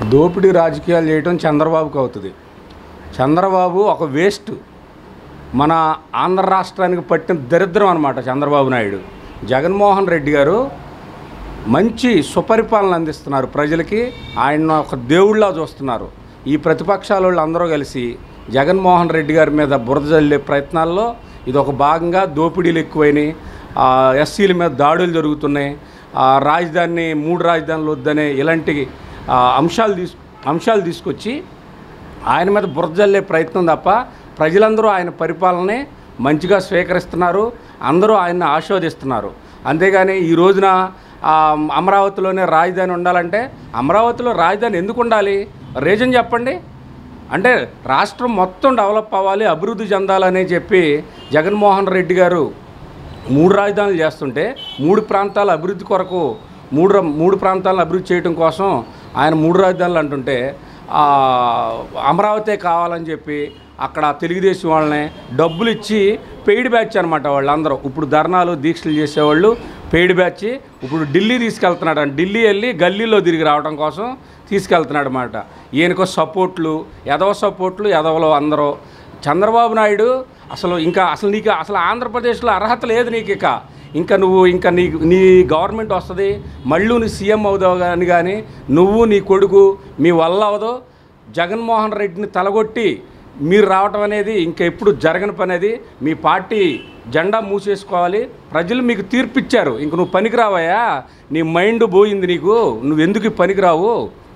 దోపిడీ రాజకీయాలు చేయటం చంద్రబాబుకి అవుతుంది చంద్రబాబు ఒక వేస్ట్ మన ఆంధ్ర రాష్ట్రానికి పట్టిన దరిద్రం అనమాట చంద్రబాబు నాయుడు జగన్మోహన్ రెడ్డి గారు మంచి సుపరిపాలన అందిస్తున్నారు ప్రజలకి ఆయన ఒక దేవుళ్ళలా చూస్తున్నారు ఈ ప్రతిపక్షాల వాళ్ళు అందరూ కలిసి జగన్మోహన్ రెడ్డి గారి మీద బురద జల్లే ప్రయత్నాల్లో ఇది ఒక భాగంగా దోపిడీలు ఎక్కువైనాయి ఆ, ఎస్సీల మీద దాడులు జరుగుతున్నాయి ఆ, రాజధాని మూడు రాజధానులు వద్దనే ఇలాంటి ఆ, అంశాలు తీసు అంశాలు తీసుకొచ్చి ఆయన మీద బురద జల్లే ప్రయత్నం తప్ప ప్రజలందరూ ఆయన పరిపాలనని మంచిగా స్వీకరిస్తున్నారు అందరూ ఆయన్ని ఆస్వాదిస్తున్నారు అంతేగాని ఈ రోజున ఆ, అమరావతిలోనే రాజధాని ఉండాలంటే అమరావతిలో రాజధాని ఎందుకు ఉండాలి రీజన్ చెప్పండి అంటే రాష్ట్రం మొత్తం డెవలప్ అవ్వాలి అభివృద్ధి చెందాలని చెప్పి జగన్మోహన్ రెడ్డి గారు మూడు రాజధానులు చేస్తుంటే మూడు ప్రాంతాల అభివృద్ధి కొరకు మూడు ర- మూడు ప్రాంతాలను అభివృద్ధి చేయడం కోసం ఆయన మూడు రాజధానులు అంటుంటే ఆ, అమరావతే కావాలని చెప్పి అక్కడ తెలుగుదేశం వాళ్ళని డబ్బులు ఇచ్చి పెయిడ్ బ్యాచ్ అనమాట వాళ్ళందరూ ఇప్పుడు ధర్నాలు దీక్షలు చేసేవాళ్ళు పెయిడ్ బ్యాచ్ ఇప్పుడు ఢిల్లీ తీసుకెళ్తున్నాడు ఢిల్లీ వెళ్ళి గల్లీలో తిరిగి రావడం కోసం తీసుకెళ్తున్నాడు అనమాట ఈయనకో సపోర్ట్లు ఎదవ సపోర్ట్లు ఎదవలో అందరూ చంద్రబాబు నాయుడు అసలు ఇంకా అసలు నీకు అసలు ఆంధ్రప్రదేశ్లో అర్హత లేదు నీకు ఇక ఇంకా నువ్వు ఇంకా నీ నీ గవర్నమెంట్ వస్తుంది మళ్ళీ నువ్వు సీఎం అవుదావు కానీ కానీ నువ్వు నీ కొడుకు మీ వల్ల అవదో జగన్మోహన్ రెడ్డిని తలగొట్టి మీరు రావటం అనేది ఇంకా ఎప్పుడు జరగని పని అది మీ పార్టీ జెండా మూసేసుకోవాలి ప్రజలు మీకు తీర్పిచ్చారు ఇంక నువ్వు పనికిరావయ్యా నీ మైండ్ పోయింది నీకు నువ్వు ఎందుకు ఈ పనికిరావు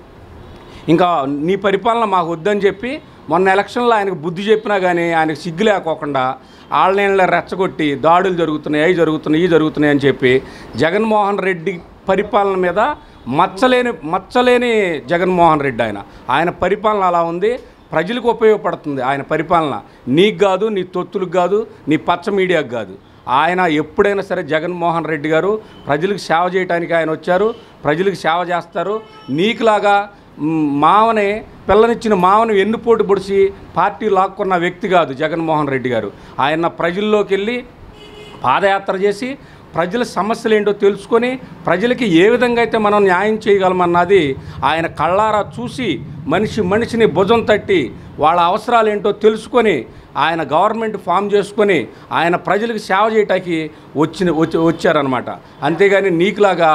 ఇంకా నీ పరిపాలన మాకు వద్దని చెప్పి మొన్న ఎలక్షన్లో ఆయనకు బుద్ధి చెప్పినా కానీ ఆయనకు సిగ్గు లేకోకుండా ఆన్లైన్లో రెచ్చగొట్టి దాడులు జరుగుతున్నాయి అవి జరుగుతున్నాయి ఇవి జరుగుతున్నాయి అని చెప్పి జగన్మోహన్ రెడ్డి పరిపాలన మీద మచ్చలేని మచ్చలేని జగన్మోహన్ రెడ్డి ఆయన ఆయన పరిపాలన అలా ఉంది ప్రజలకు ఉపయోగపడుతుంది ఆయన పరిపాలన నీకు కాదు నీ తొత్తులకు కాదు నీ పచ్చ మీడియాకు కాదు ఆయన ఎప్పుడైనా సరే జగన్మోహన్ రెడ్డి గారు ప్రజలకు సేవ చేయడానికి ఆయన వచ్చారు ప్రజలకు సేవ చేస్తారు నీకులాగా మ్, మావని పిల్లనిచ్చిన మావని ఎన్నుపోటు పొడిచి పార్టీ లాక్కున్న వ్యక్తి కాదు జగన్మోహన్ రెడ్డి గారు ఆయన ప్రజల్లోకి వెళ్ళి పాదయాత్ర చేసి ప్రజల సమస్యలు ఏంటో తెలుసుకొని ప్రజలకి ఏ విధంగా అయితే మనం న్యాయం చేయగలమన్నది ఆయన కళ్ళారా చూసి మనిషి మనిషిని భుజం తట్టి వాళ్ళ అవసరాలు ఏంటో తెలుసుకొని ఆయన గవర్నమెంట్ ఫామ్ చేసుకొని ఆయన ప్రజలకు సేవ చేయటానికి వచ్చిన వచ్చి వచ్చారనమాట అంతేగాని నీకులాగా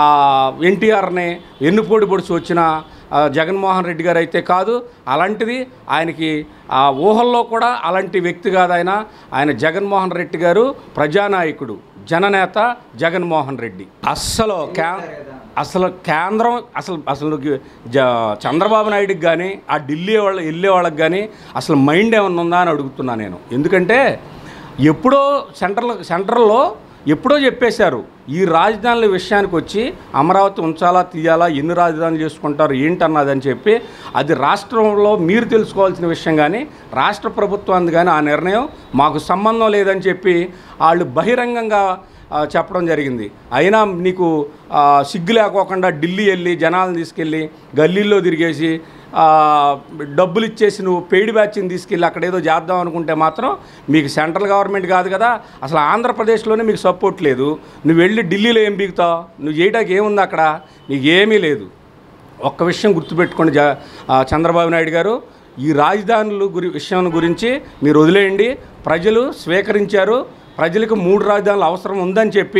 ఎన్టీఆర్ని ఎన్నుపోటు పొడిచి వచ్చిన ఆ, జగన్మోహన్ రెడ్డి గారు అయితే కాదు అలాంటిది ఆయనకి ఆ ఊహల్లో కూడా అలాంటి వ్యక్తి కాదు ఆయన ఆయన జగన్మోహన్ రెడ్డి గారు ప్రజానాయకుడు జననేత జగన్మోహన్ రెడ్డి అస్సలు క్యా అసలు కేంద్రం అసలు అసలు జ చంద్రబాబు నాయుడుకి కానీ ఆ ఢిల్లీ వాళ్ళ వెళ్ళే వాళ్ళకి కానీ అసలు మైండ్ ఏమన్నా ఉందా అని అడుగుతున్నా నేను ఎందుకంటే ఎప్పుడో సెంట్రల్ సెంట్రల్లో ఎప్పుడో చెప్పేశారు ఈ రాజధానుల విషయానికి వచ్చి అమరావతి ఉంచాలా తీయాలా ఎన్ని రాజధానులు చేసుకుంటారు ఏంటన్నదని చెప్పి అది రాష్ట్రంలో మీరు తెలుసుకోవాల్సిన విషయం కానీ రాష్ట్ర ప్రభుత్వానికి కానీ ఆ నిర్ణయం మాకు సంబంధం లేదని చెప్పి వాళ్ళు బహిరంగంగా ఆ, చెప్పడం జరిగింది అయినా నీకు ఆ, సిగ్గు లేకోకుండా ఢిల్లీ వెళ్ళి జనాలను తీసుకెళ్ళి గల్లీల్లో తిరిగేసి ఆ, డబ్బులు ఇచ్చేసి నువ్వు పెయిడ్ బ్యాచ్ని తీసుకెళ్ళి అక్కడ ఏదో చేద్దాం అనుకుంటే మాత్రం మీకు సెంట్రల్ గవర్నమెంట్ కాదు కదా అసలు ఆంధ్రప్రదేశ్లోనే మీకు సపోర్ట్ లేదు నువ్వు వెళ్ళి ఢిల్లీలో ఏం బీగుతావు నువ్వు చేయడానికి ఏముంది అక్కడ నీకు ఏమీ లేదు ఒక్క విషయం గుర్తుపెట్టుకోండి జ ఆ, చంద్రబాబు నాయుడు గారు ఈ రాజధానుల గురి విషయం గురించి మీరు వదిలేయండి ప్రజలు స్వీకరించారు ప్రజలకు మూడు రాజధానులు అవసరం ఉందని చెప్పి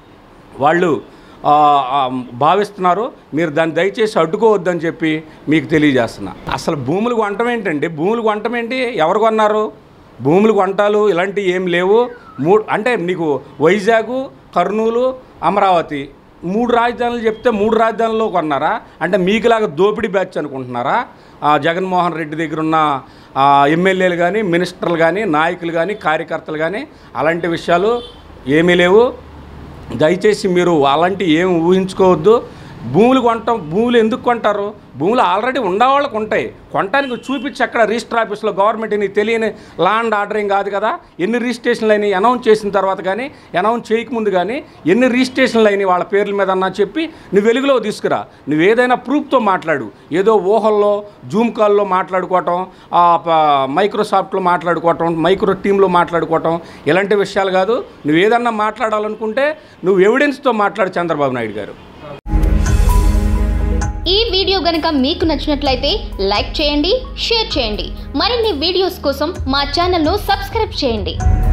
వాళ్ళు ఆ, ఆ, భావిస్తున్నారు మీరు దాన్ని దయచేసి అడ్డుకోవద్దని చెప్పి మీకు తెలియజేస్తున్నా అసలు భూములు కొనటం ఏంటండి భూములు కొనటం ఏంటి ఎవరు కొన్నారు భూములు కొంటాలు ఇలాంటివి ఏం లేవు మూడు అంటే నీకు వైజాగ్ కర్నూలు అమరావతి మూడు రాజధానులు చెప్తే మూడు రాజధానుల్లో కొన్నారా అంటే మీకులాగా దోపిడీ బ్యాచ్ అనుకుంటున్నారా ఆ, జగన్మోహన్ రెడ్డి దగ్గర ఉన్న ఆ, ఎమ్మెల్యేలు కానీ మినిస్టర్లు కానీ నాయకులు కానీ కార్యకర్తలు కానీ అలాంటి విషయాలు ఏమీ లేవు దయచేసి మీరు అలాంటి ఏం ఊహించుకోవద్దు భూములు కొంటాం భూములు ఎందుకు కొంటారు భూములు ఆల్రెడీ ఉండేవాళ్ళకు ఉంటాయి కొనటానికి చూపించి అక్కడ రిజిస్టర్ ఆఫీస్లో గవర్నమెంట్ నీకు తెలియని ల్యాండ్ ఆర్డరింగ్ కాదు కదా ఎన్ని రిజిస్ట్రేషన్లు అయినాయి అనౌన్స్ చేసిన తర్వాత కానీ అనౌన్స్ చేయకముందు కానీ ఎన్ని రిజిస్ట్రేషన్లు అయినాయి వాళ్ళ పేర్ల మీద అన్నా చెప్పి నువ్వు వెలుగులో తీసుకురా నువ్వు ఏదైనా ప్రూఫ్తో మాట్లాడు ఏదో ఊహల్లో జూమ్ కాల్లో మాట్లాడుకోవటం ఆ, ప- మైక్రోసాఫ్ట్లో మాట్లాడుకోవటం మైక్రో టీంలో మాట్లాడుకోవటం ఇలాంటి విషయాలు కాదు నువ్వు ఏదన్నా మాట్లాడాలనుకుంటే నువ్వు ఎవిడెన్స్తో మాట్లాడు చంద్రబాబు నాయుడు గారు ఈ వీడియో గనక మీకు నచ్చినట్లయితే లైక్ చేయండి షేర్ చేయండి మరిన్ని వీడియోస్ కోసం మా ఛానల్ను సబ్స్క్రైబ్ చేయండి